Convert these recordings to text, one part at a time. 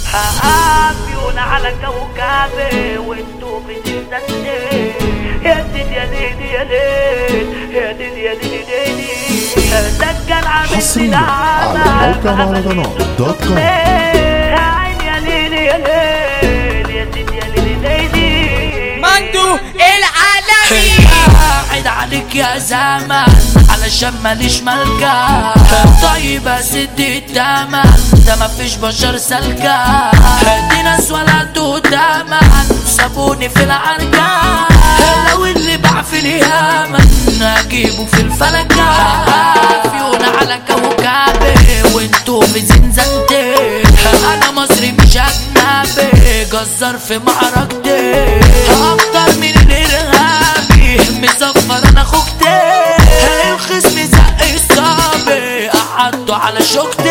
عافيونا على كوكبي وانتو بتنسى يا ليل يا ليل يا ليل يا ليل يا ليل يا ليل سجل عامل حصرياً على موقع مهرجانات دوت كوم. يا عين يا ليل يا ليل يا ليل يا ليل يا ليل مندو العالمي قاعد عليك يا زمان علشان ماليش ملجا طيب اسد التمن ده مفيش بشر سلكا دي ناس ولدوا تمن سابوني في العركة لو اللي باع في اليمن اجيبه في الفلكة فيونا على كوكبي وانتو في زنزانتي انا مصري مش اجنبي جزار في معركتي اكتر من الارهابي مزفر انا اخوكتي الخصم زق الصابي قعدته على شوكتي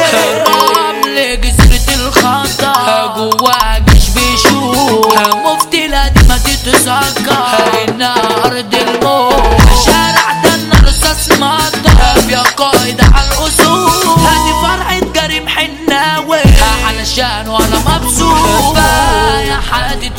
رمل جزرة الخطا جوا جيش بيشوف مفتي لا دي ما تتذكر ان ارض الموت شارع ده الرصاص مطر يا قائد على الاصول هذه فرحة كريم حناوي علشان وانا مبسوط يا حياتي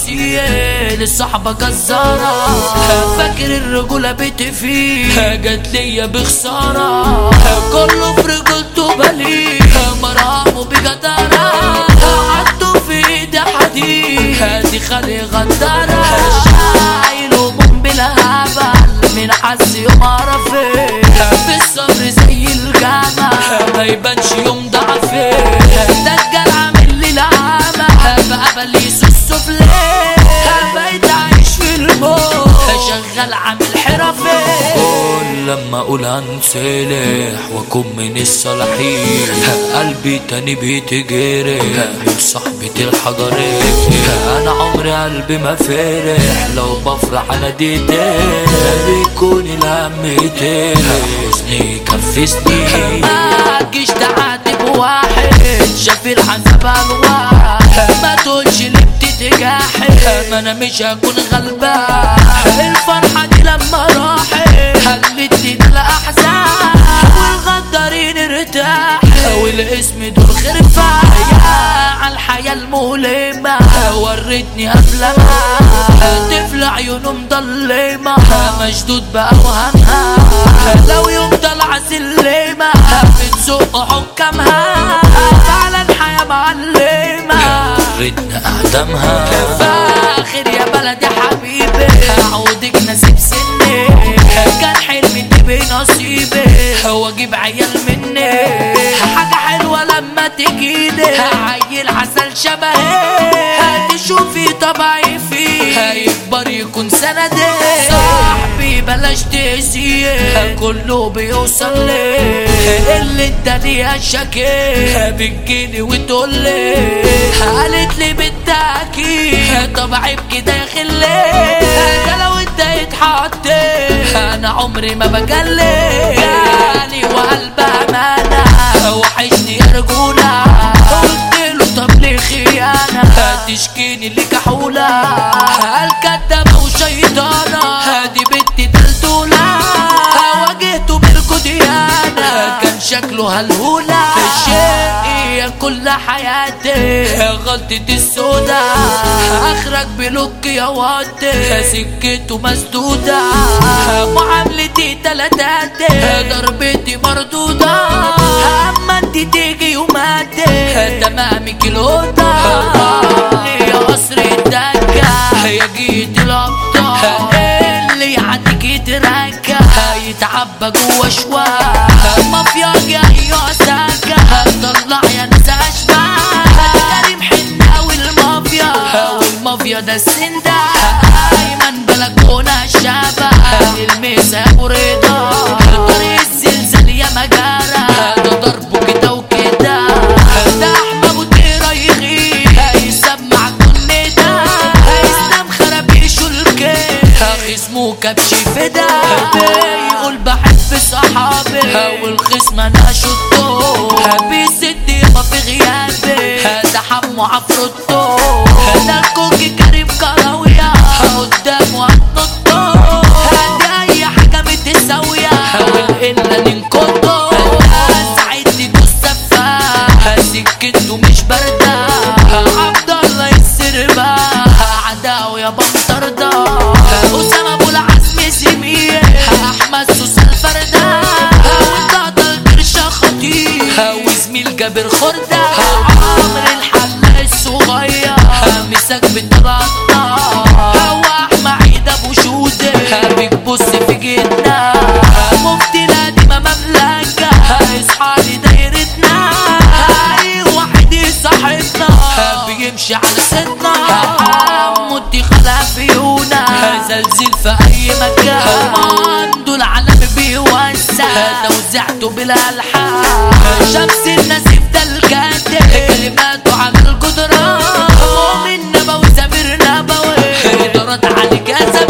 تأثير الصحبة جزارة فاكر الرجولة بتفيه جات ليا بخسارة كله في رجولته بليه مرامه بجدارة عدوا في ايدي حديد هادي خلي غدارة شايل هموم بلا هبل من حس يوم عرفه في الصبر زي الجمل ما يبانش يوم ضعفي دجال عامل لي العمى بقى بليس السفلي بقيت عايش في الموت شغال عامل حرفي كل لما اقول هنسلح واكون من الصالحين قلبي تاني بيتجرح من صحبة الحجرية انا عمري قلبي ما فرح لو بفرح انا ديتين بيكون الهم حزني كفسني ما تجيش تعاتب واحد شاف الحساب الواحد ما تقولش ليه بتتجاحد ما انا مش هكون غلبان الفرحة دي لما راحت خلتني ده الاحزان والغدارين ارتاح والاسم دول خرفان على الحياة المؤلمة وريتني أفلامها طفل عيونه مضلمة مشدود بقى وهمها لو يوم طلع سلمة بتزق حكامها فعلا حياة معلمة وريتنا أقدامها فاخر يا بلدي حبيبي عودك نسيب سني كان حلمي تبقي نصيبي واجيب عيال مني حاجة حلوة لما تجيلي عيل عسل شبهي هتشوفي طبعي فيه هيكبر يكون سندي صاحبي بلاش تأذيه كله بيوصل لي اللي انت ليها شكي بتجيلي وتقول لي قالت لي بالتأكيد طبعي بكده يا خلي ده لو انت اتحطيت انا عمري ما بجلي جاني وقلب امانه وحشني يا رجوله قلت له طب ليه خيانه تشكيني اللي كحوله الكدابه وشيطانه هادي بنتي دلدوله واجهته بالكوديانه كان شكله هلهوله شقي كل حياتي غلطتي السودا اخرج بلوك يا واتي سكته مسدودة معاملتي تلاتاتي ضربتي مردودة اما انت تيجي وماتي تمامي كيلوتا يا قصر الدكة يا جيت الابطال اللي يعديك يتركة يتعبى جوا شوال مافيا جاي ساكة طلع يا ناس اشباه كريم حناوي المافيا والمافيا ده السندة ايمن بلكونة الشابة الميسا ابو رضا طريق الزلزال يا مجارة ده ضربه كده وكده ده احمد ابو طيرة يغيب هيسمع كل ده هيسلم خرابيشه الكيف خصمه كبش فدا بيقول بحب صحابي والخصم انا شطه بيسد يابا في غيابي ده حمو عفروتو ده الكوكي كريم كراوية قدامه هتنطه ده اي حاجة متساوية والقلة ننكته ساعدني دوس سفاح سكته مش باردة زميل جابر خردة عمر الحلاق الصغير مسك بتغطى هو احمد ابو شودة بتبص في جدنا مفتي القديمة مملكة اصحى لدايرتنا اي واحد صاحبنا بيمشي على سنة مدي خلع فيونا زلزل في اي مكان عنده العالم بيوسع توزعته بالالحان شمس النسيف ده الكاتب كلماته عامل قدرة مؤمن نبوي سمير نبوي ادارات على كذا